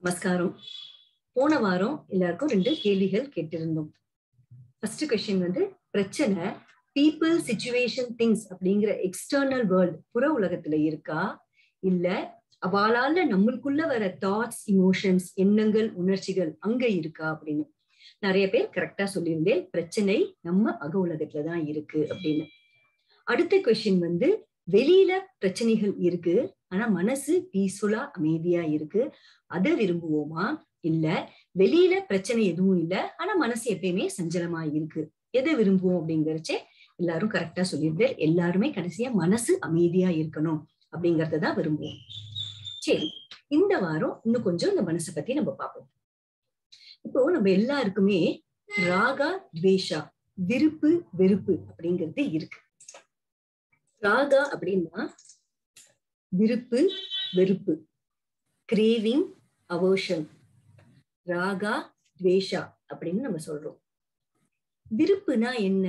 நமஸ்காரம் போன வாரம் எல்லாருக்கும் ரெண்டு கேள்விகள் கேட்டிருந்தோம் ஃபர்ஸ்ட் கொஸ்டின் வந்து பிரச்சனை பீப்புள் சிச்சுவேஷன் திங்ஸ் அப்படிங்கிற எக்ஸ்டர்னல் வேர்ல்ட் புற உலகத்துல இருக்கா இல்ல அவளால நம்மளுக்குள்ள வர தாட்ஸ் இமோஷன்ஸ் எண்ணங்கள் உணர்ச்சிகள் அங்க இருக்கா அப்படின்னு நிறைய பேர் கரெக்டா சொல்லியிருந்தேன் பிரச்சனை நம்ம அக உலகத்துலதான் இருக்கு அப்படின்னு அடுத்த கொஸ்டின் வந்து வெளியில பிரச்சனைகள் இருக்கு ஆனா மனசு பீஸ்ஃபுல்லா அமைதியா இருக்கு அதை விரும்புவோமா இல்ல வெளியில பிரச்சனை எதுவும் இல்ல ஆனா மனசு எப்பயுமே சஞ்சலமா இருக்கு எதை விரும்புவோம் அப்படிங்கறச்சே எல்லாரும் கரெக்டா சொல்லியிருந்தேன் எல்லாருமே கடைசியா மனசு அமைதியா இருக்கணும் அப்படிங்கறத தான் விரும்புவோம் சரி இந்த வாரம் இன்னும் கொஞ்சம் இந்த மனசை பத்தி நம்ம பார்ப்போம் இப்போ நம்ம எல்லாருக்குமே ராகா துவேஷா விருப்பு வெறுப்பு அப்படிங்கிறது இருக்கு ராகா அப்படின்னா விருப்பு வெறுப்பு கிரேவிங் அவர்ஷன் ராகா துவேஷா அப்படின்னு நம்ம சொல்றோம் விருப்புனா என்ன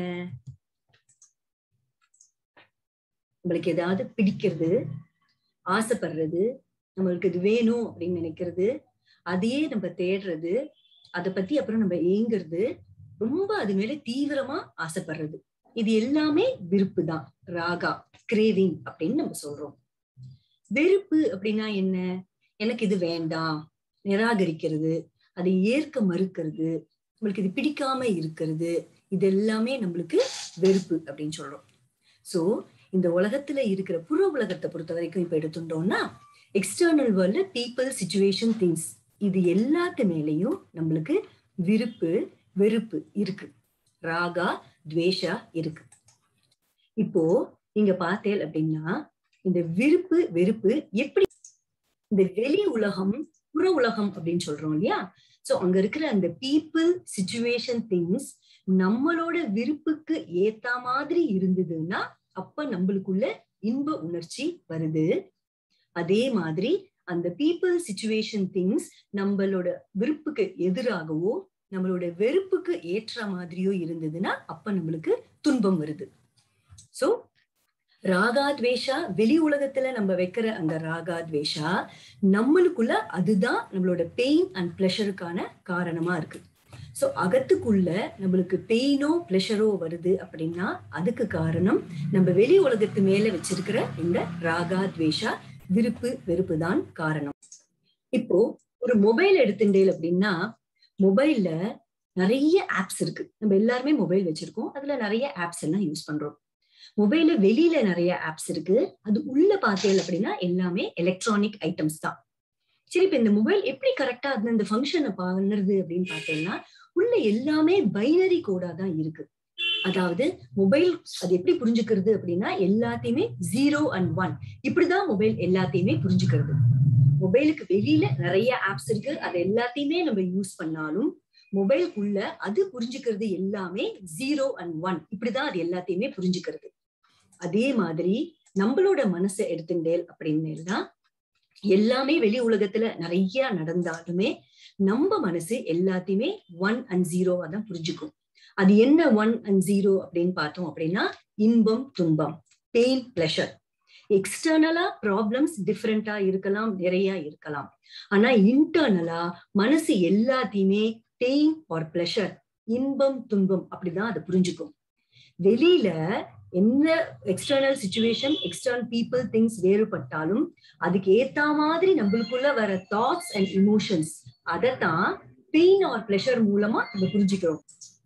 நம்மளுக்கு ஏதாவது பிடிக்கிறது ஆசைப்படுறது நம்மளுக்கு இது வேணும் அப்படின்னு நினைக்கிறது அதையே நம்ம தேடுறது அதை பத்தி அப்புறம் நம்ம ஏங்குறது ரொம்ப அது மேல தீவிரமா ஆசைப்படுறது இது எல்லாமே விருப்பு தான் ராகா கிரேவிங் அப்படின்னு நம்ம சொல்றோம் வெறுப்பு அப்படின்னா என்ன எனக்கு இது வேண்டாம் நிராகரிக்கிறது அதை ஏற்க மறுக்கிறது நம்மளுக்கு இது பிடிக்காம இருக்கிறது இது எல்லாமே நம்மளுக்கு வெறுப்பு அப்படின்னு சொல்றோம் சோ இந்த உலகத்துல இருக்கிற புற உலகத்தை பொறுத்த வரைக்கும் இப்ப எடுத்துட்டோம்னா external world people situation things இது எல்லாத்து மேலேயும் நம்மளுக்கு விருப்பு வெறுப்பு இருக்கு ராகா துவேஷா இருக்கு இப்போ நீங்க பார்த்தேன் அப்படின்னா இந்த விருப்பு வெறுப்பு எப்படி இந்த வெளி உலகம் புற உலகம் அப்படின்னு சொல்றோம் இல்லையா சோ அங்க இருக்கிற அந்த பீப்புள் சிச்சுவேஷன் திங்ஸ் நம்மளோட விருப்புக்கு ஏத்த மாதிரி இருந்ததுன்னா அப்ப நம்மளுக்குள்ள இன்ப உணர்ச்சி வருது அதே மாதிரி அந்த பீப்புள் சிச்சுவேஷன் திங்ஸ் நம்மளோட விருப்புக்கு எதிராகவோ நம்மளோட வெறுப்புக்கு ஏற்ற மாதிரியோ இருந்ததுன்னா அப்ப நம்மளுக்கு துன்பம் வருது சோ ராகா துவேஷா வெளி உலகத்துல நம்ம வைக்கிற அந்த ராகா துவேஷா நம்மளுக்குள்ள அதுதான் நம்மளோட பெயின் அண்ட் பிளஷருக்கான காரணமா இருக்கு சோ அகத்துக்குள்ள நம்மளுக்கு பெயினோ பிளஷரோ வருது அப்படின்னா அதுக்கு காரணம் நம்ம வெளி உலகத்து மேல வச்சிருக்கிற இந்த ராகா துவேஷா விருப்பு வெறுப்பு தான் காரணம் இப்போ ஒரு மொபைல் எடுத்துட்டேன் அப்படின்னா மொபைல்ல நிறைய ஆப்ஸ் இருக்கு நம்ம எல்லாருமே மொபைல் வச்சிருக்கோம் அதுல நிறைய ஆப்ஸ் எல்லாம் யூஸ் பண்றோம் மொபைல்ல வெளியில நிறைய ஆப்ஸ் இருக்கு அது உள்ள பார்த்தேன் அப்படின்னா எல்லாமே எலக்ட்ரானிக் ஐட்டம்ஸ் தான் சரி இப்ப இந்த மொபைல் எப்படி கரெக்டா அது இந்த ஃபங்க்ஷனை பண்ணுறது அப்படின்னு பார்த்தேன்னா உள்ள எல்லாமே பைனரி கோடா தான் இருக்கு அதாவது மொபைல் அது எப்படி புரிஞ்சுக்கிறது அப்படின்னா எல்லாத்தையுமே ஜீரோ அண்ட் ஒன் இப்படிதான் மொபைல் எல்லாத்தையுமே புரிஞ்சுக்கிறது மொபைலுக்கு வெளியில நிறைய ஆப்ஸ் இருக்கு அது எல்லாத்தையுமே நம்ம யூஸ் பண்ணாலும் மொபைலுக்குள்ள அது புரிஞ்சுக்கிறது எல்லாமே ஜீரோ அண்ட் ஒன் இப்படிதான் அது எல்லாத்தையுமே புரிஞ்சுக்கிறது அதே மாதிரி நம்மளோட மனசை எடுத்துட்டேல் அப்படின்னா எல்லாமே வெளி உலகத்துல நிறைய நடந்தாலுமே நம்ம மனசு எல்லாத்தையுமே ஒன் அண்ட் ஜீரோவா தான் புரிஞ்சுக்கும் அது என்ன ஒன் அண்ட் ஜீரோ அப்படின்னு பார்த்தோம் அப்படின்னா இன்பம் துன்பம் பெயின் பிளஷர் எக்ஸ்டர்னலா ப்ராப்ளம்ஸ் டிஃப்ரெண்டா இருக்கலாம் நிறைய இருக்கலாம் ஆனா இன்டர்னலா மனசு எல்லாத்தையுமே பெயின் ஆர் பிளஷர் இன்பம் துன்பம் அப்படிதான் அதை புரிஞ்சுக்கும் வெளியில என்ன external situation external people things வேறுபட்டாலும் அதுக்கு ஏத்த மாதிரி நம்மளுக்குள்ள வர தாட்ஸ் அண்ட் இமோஷன்ஸ் அதைத்தான் பெயின் ஆர் பிளஷர் மூலமா நம்ம புரிஞ்சுக்கிறோம்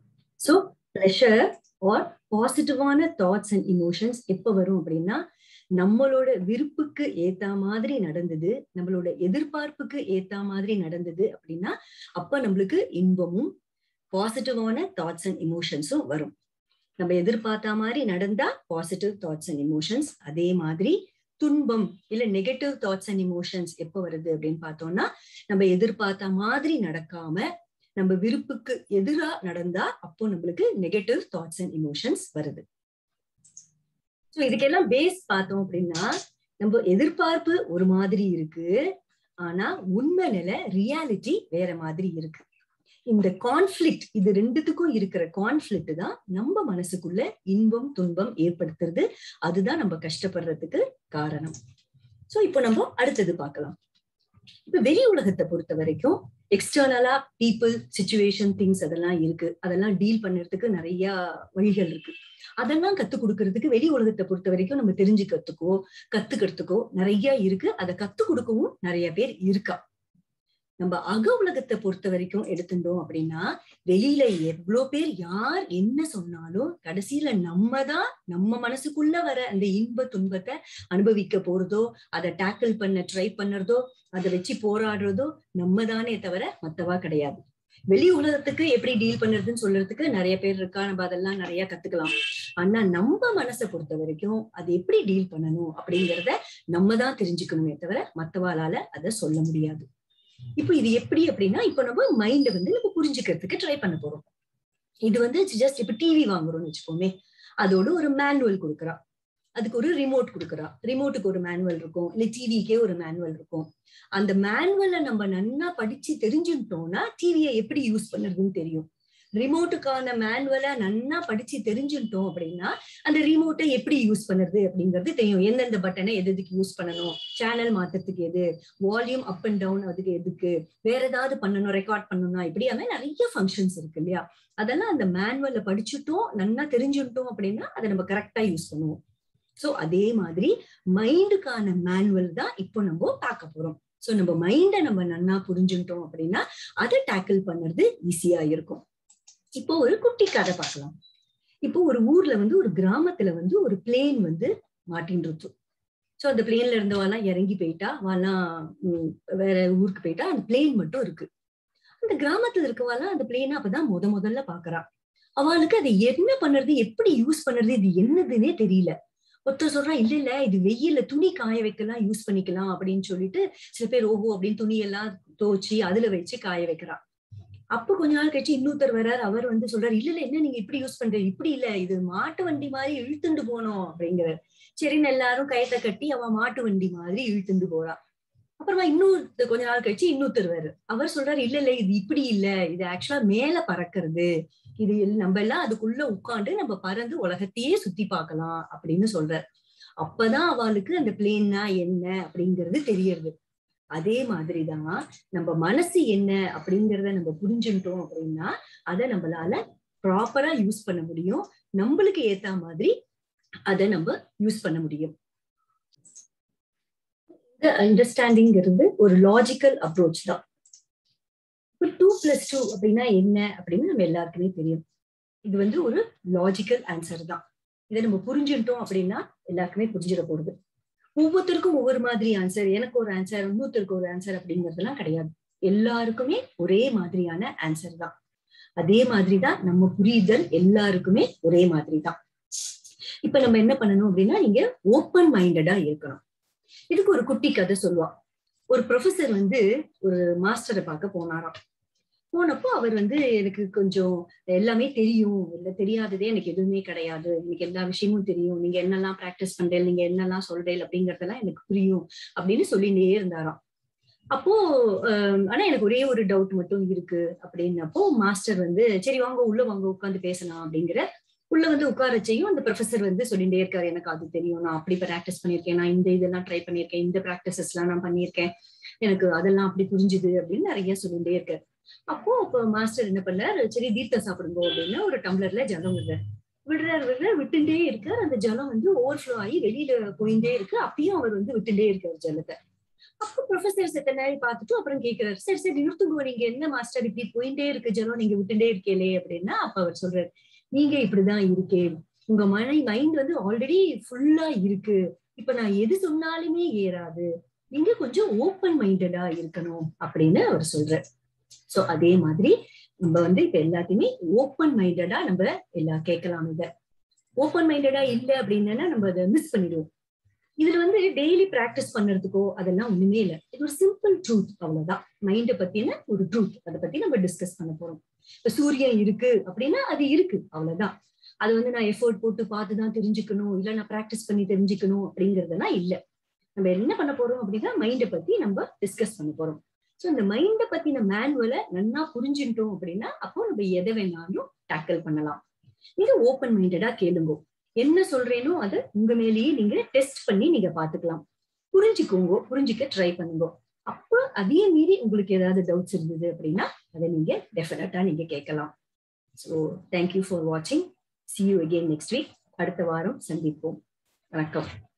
ஸோ பிளஷர் ஆர் பாசிட்டிவான தாட்ஸ் அண்ட் இமோஷன்ஸ் எப்ப வரும் அப்படின்னா நம்மளோட விருப்புக்கு ஏத்த மாதிரி நடந்தது நம்மளோட எதிர்பார்ப்புக்கு ஏத்த மாதிரி நடந்தது அப்படின்னா அப்ப நம்மளுக்கு இன்பமும் பாசிட்டிவான தாட்ஸ் அண்ட் இமோஷன்ஸும் வரும் நம்ம எதிர்பார்த்த மாதிரி நடந்தா பாசிட்டிவ் தாட்ஸ் அண்ட் இமோஷன்ஸ் அதே மாதிரி துன்பம் இல்ல நெகட்டிவ் தாட்ஸ் அண்ட் இமோஷன்ஸ் எப்ப வருது அப்படின்னு பார்த்தோம்னா நம்ம எதிர்பார்த்த மாதிரி நடக்காம நம்ம விருப்புக்கு எதிரா நடந்தா அப்போ நம்மளுக்கு நெகட்டிவ் தாட்ஸ் அண்ட் இமோஷன்ஸ் வருது ஸோ இதுக்கெல்லாம் பேஸ் பார்த்தோம் அப்படின்னா நம்ம எதிர்பார்ப்பு ஒரு மாதிரி இருக்கு ஆனா உண்மை நிலை ரியாலிட்டி வேற மாதிரி இருக்கு இந்த கான்ஃபிளிக்ட் இது ரெண்டுத்துக்கும் இருக்கிற கான்ஃபிளிக்ட் தான் நம்ம மனசுக்குள்ள இன்பம் துன்பம் ஏற்படுத்துறது அதுதான் நம்ம கஷ்டப்படுறதுக்கு காரணம் சோ இப்போ நம்ம அடுத்தது பார்க்கலாம் இப்ப வெளி உலகத்தை பொறுத்த வரைக்கும் எக்ஸ்டர்னலா பீப்புள் சுச்சுவேஷன் திங்ஸ் அதெல்லாம் இருக்கு அதெல்லாம் டீல் பண்ணுறதுக்கு நிறைய வழிகள் இருக்கு அதெல்லாம் கத்து கொடுக்கறதுக்கு வெளி உலகத்தை பொறுத்த வரைக்கும் நம்ம தெரிஞ்சுக்கிறதுக்கோ கத்துக்கிறதுக்கோ நிறைய இருக்கு அதை கத்து கொடுக்கவும் நிறைய பேர் இருக்கா நம்ம அக உலகத்தை பொறுத்த வரைக்கும் எடுத்துட்டோம் அப்படின்னா வெளியில எவ்வளவு பேர் யார் என்ன சொன்னாலும் கடைசியில நம்ம தான் நம்ம மனசுக்குள்ள வர அந்த இன்ப துன்பத்தை அனுபவிக்க போறதோ அதை டேக்கிள் பண்ண ட்ரை பண்ணுறதோ அதை வச்சு போராடுறதோ நம்ம தானே தவிர மத்தவா கிடையாது வெளி உலகத்துக்கு எப்படி டீல் பண்றதுன்னு சொல்றதுக்கு நிறைய பேர் இருக்கா நம்ம அதெல்லாம் நிறைய கத்துக்கலாம் ஆனா நம்ம மனசை பொறுத்த வரைக்கும் அது எப்படி டீல் பண்ணணும் அப்படிங்கிறத நம்ம தான் தெரிஞ்சுக்கணுமே தவிர மத்தவாளால அதை சொல்ல முடியாது இப்போ இது எப்படி அப்படின்னா இப்போ நம்ம மைண்ட வந்து நம்ம புரிஞ்சுக்கிறதுக்கு ட்ரை பண்ண போறோம் இது வந்து ஜஸ்ட் இப்ப டிவி வாங்குறோம்னு வச்சுக்கோமே அதோட ஒரு மேனுவல் கொடுக்குறா அதுக்கு ஒரு ரிமோட் கொடுக்குறா ரிமோட்டுக்கு ஒரு மேனுவல் இருக்கும் இல்ல டிவிக்கே ஒரு மேனுவல் இருக்கும் அந்த மேனுவலை நம்ம நன்னா படிச்சு தெரிஞ்சுட்டோம்னா டிவியை எப்படி யூஸ் பண்ணுறதுன்னு தெரியும் ரிமோட்டுக்கான மேனுவலை நன்னா படிச்சு தெரிஞ்சுட்டோம் அப்படின்னா அந்த ரிமோட்டை எப்படி யூஸ் பண்ணுறது அப்படிங்கிறது தெரியும் எந்தெந்த பட்டனை எது எதுக்கு யூஸ் பண்ணணும் சேனல் மாத்துறதுக்கு எது வால்யூம் அப் அண்ட் டவுன் அதுக்கு எதுக்கு வேற ஏதாவது பண்ணணும் ரெக்கார்ட் பண்ணணும்னா இப்படி அந்த நிறைய ஃபங்க்ஷன்ஸ் இருக்கு இல்லையா அதெல்லாம் அந்த மேனுவல்ல படிச்சுட்டோம் நன்னா தெரிஞ்சுட்டோம் அப்படின்னா அதை நம்ம கரெக்டா யூஸ் பண்ணுவோம் ஸோ அதே மாதிரி மைண்டுக்கான மேனுவல் தான் இப்போ நம்ம பார்க்க போறோம் ஸோ நம்ம மைண்டை நம்ம நன்னா புரிஞ்சுட்டோம் அப்படின்னா அதை டேக்கிள் பண்ணுறது ஈஸியா இருக்கும் இப்போ ஒரு குட்டி கதை பார்க்கலாம் இப்போ ஒரு ஊர்ல வந்து ஒரு கிராமத்துல வந்து ஒரு பிளேன் வந்து மாட்டின்னு ஸோ அந்த பிளேன்ல இருந்தவாலாம் இறங்கி போயிட்டா வாலாம் வேற ஊருக்கு போயிட்டா அந்த பிளேன் மட்டும் இருக்கு அந்த கிராமத்துல இருக்கவாலாம் அந்த பிளேனை அப்பதான் முத முதல்ல பாக்குறா அவளுக்கு அதை என்ன பண்றது எப்படி யூஸ் பண்றது இது என்னதுன்னே தெரியல ஒருத்தர் சொல்றான் இல்ல இல்ல இது வெயில்ல துணி காய வைக்கலாம் யூஸ் பண்ணிக்கலாம் அப்படின்னு சொல்லிட்டு சில பேர் ஓஹோ அப்படின்னு துணி எல்லாம் துவச்சி அதுல வச்சு காய வைக்கிறா அப்ப கொஞ்ச நாள் கழிச்சு இன்னொருத்தர் வர்றாரு அவர் வந்து சொல்றாரு இல்ல இல்ல என்ன நீங்க இப்படி யூஸ் பண்றீங்க இப்படி இல்ல இது மாட்டு வண்டி மாதிரி இழுத்துண்டு போனோம் அப்படிங்கிறார் சரின்னு எல்லாரும் கயத்தை கட்டி அவன் மாட்டு வண்டி மாதிரி இழுத்துண்டு போறா அப்புறமா இன்னொரு கொஞ்ச நாள் கழிச்சு இன்னொருத்தர் வேறு அவர் சொல்றாரு இல்ல இல்ல இது இப்படி இல்ல இது ஆக்சுவலா மேல பறக்கிறது இது நம்ம எல்லாம் அதுக்குள்ள உட்காந்து நம்ம பறந்து உலகத்தையே சுத்தி பார்க்கலாம் அப்படின்னு சொல்றாரு அப்பதான் அவளுக்கு அந்த பிளேன்னா என்ன அப்படிங்கிறது தெரியறது அதே மாதிரிதான் நம்ம மனசு என்ன அப்படிங்கிறத நம்ம புரிஞ்சுட்டோம் அப்படின்னா அதை நம்மளால ப்ராப்பரா யூஸ் பண்ண முடியும் நம்மளுக்கு ஏத்த மாதிரி அதை நம்ம யூஸ் பண்ண முடியும் இந்த அண்டர்ஸ்டாண்டிங்கிறது ஒரு லாஜிக்கல் அப்ரோச் தான் இப்போ டூ பிளஸ் டூ அப்படின்னா என்ன அப்படின்னு நம்ம எல்லாருக்குமே தெரியும் இது வந்து ஒரு லாஜிக்கல் ஆன்சர் தான் இதை நம்ம புரிஞ்சுட்டோம் அப்படின்னா எல்லாருக்குமே புரிஞ்சிட போறது ஒவ்வொருத்தருக்கும் ஒவ்வொரு மாதிரி ஆன்சர் எனக்கு ஒரு ஆன்சர் இன்னொருத்தருக்கு ஒரு ஆன்சர் அப்படிங்கிறதுலாம் கிடையாது எல்லாருக்குமே ஒரே மாதிரியான ஆன்சர் தான் அதே மாதிரிதான் நம்ம புரிதல் எல்லாருக்குமே ஒரே மாதிரி தான் இப்ப நம்ம என்ன பண்ணணும் அப்படின்னா நீங்க ஓப்பன் மைண்டடா இருக்கணும் இதுக்கு ஒரு குட்டி கதை சொல்லுவா ஒரு ப்ரொஃபசர் வந்து ஒரு மாஸ்டரை பார்க்க போனாராம் போனப்போ அவர் வந்து எனக்கு கொஞ்சம் எல்லாமே தெரியும் இல்ல தெரியாததே எனக்கு எதுவுமே கிடையாது எனக்கு எல்லா விஷயமும் தெரியும் நீங்க என்னெல்லாம் ப்ராக்டிஸ் பண்றேன் நீங்க என்னெல்லாம் சொல்றேன் அப்படிங்கறதெல்லாம் எனக்கு புரியும் அப்படின்னு சொல்லிட்டே இருந்தாராம் அப்போ ஆனா எனக்கு ஒரே ஒரு டவுட் மட்டும் இருக்கு அப்படின்னப்போ மாஸ்டர் வந்து சரி வாங்க உள்ள வாங்க உட்காந்து பேசலாம் அப்படிங்கிற உள்ள வந்து உட்கார செய்யும் அந்த ப்ரொஃபசர் வந்து சொல்லிட்டே இருக்காரு எனக்கு அது தெரியும் நான் அப்படி ப்ராக்டிஸ் பண்ணியிருக்கேன் நான் இந்த இதெல்லாம் ட்ரை பண்ணியிருக்கேன் இந்த ப்ராக்டிசஸ் எல்லாம் நான் பண்ணியிருக்கேன் எனக்கு அதெல்லாம் அப்படி புரிஞ்சுது அப்படின்னு நிறைய சொல்லிட்டே இருக்காரு அப்போ இப்போ மாஸ்டர் என்ன பண்ணார் சரி தீர்த்தம் சாப்பிடுங்க அப்படின்னு ஒரு டம்ளர்ல ஜலம் விடுறாரு விடுறாரு விடுறாரு விட்டுட்டே இருக்கார் அந்த ஜலம் வந்து ஓவர்ஃப்ளோ ஆகி வெளியில போயிட்டே இருக்கு அப்பயும் அவர் வந்து விட்டுட்டே இருக்காரு ஜலத்தை அப்போ ப்ரொஃபசர் செத்த நேரம் பார்த்துட்டு அப்புறம் கேட்கிறாரு சரி சரி நிறுத்துங்க நீங்க என்ன மாஸ்டர் இப்படி போயிட்டே இருக்கு ஜலம் நீங்க விட்டுட்டே இருக்கீங்களே அப்படின்னா அப்ப அவர் சொல்றாரு நீங்க இப்படிதான் இருக்கேன் உங்க மனை மைண்ட் வந்து ஆல்ரெடி ஃபுல்லா இருக்கு இப்ப நான் எது சொன்னாலுமே ஏறாது நீங்க கொஞ்சம் ஓப்பன் மைண்டடா இருக்கணும் அப்படின்னு அவர் சொல்றாரு சோ அதே மாதிரி நம்ம வந்து இப்ப எல்லாத்தையுமே ஓப்பன் மைண்டடா நம்ம எல்லாம் கேட்கலாம் இத ஓப்பன் மைண்டடா இல்லை அப்படின்னா நம்ம அதை மிஸ் பண்ணிடுவோம் இதுல வந்து டெய்லி பிராக்டிஸ் பண்றதுக்கோ அதெல்லாம் ஒண்ணுமே இல்லை இது ஒரு சிம்பிள் ட்ரூத் அவ்வளவுதான் மைண்டை பத்தின ஒரு ட்ரூத் அதை பத்தி நம்ம டிஸ்கஸ் பண்ண போறோம் இப்ப சூரியன் இருக்கு அப்படின்னா அது இருக்கு அவ்வளவுதான் அது வந்து நான் எஃபோர்ட் போட்டு பார்த்துதான் தெரிஞ்சுக்கணும் இல்ல நான் பிராக்டிஸ் பண்ணி தெரிஞ்சுக்கணும் அப்படிங்கறதெல்லாம் இல்ல நம்ம என்ன பண்ண போறோம் அப்படின்னா மைண்டை பத்தி நம்ம டிஸ்கஸ் பண்ண போறோம் ஸோ இந்த மைண்டை பத்தின மேனுவலை நல்லா புரிஞ்சுட்டோம் அப்படின்னா அப்போ நம்ம எதை வேணாலும் டேக்கிள் பண்ணலாம் நீங்க ஓப்பன் மைண்டடா கேளுங்க என்ன சொல்றேனோ அதை உங்க மேலேயே நீங்க டெஸ்ட் பண்ணி நீங்க பாத்துக்கலாம் புரிஞ்சுக்கோங்க புரிஞ்சுக்க ட்ரை பண்ணுங்க அப்போ அதையே மீறி உங்களுக்கு ஏதாவது டவுட்ஸ் இருந்தது அப்படின்னா அதை நீங்க டெஃபினட்டா நீங்க கேட்கலாம் ஸோ தேங்க்யூ ஃபார் வாட்சிங் see you again next week அடுத்த வாரம் சந்திப்போம் வணக்கம்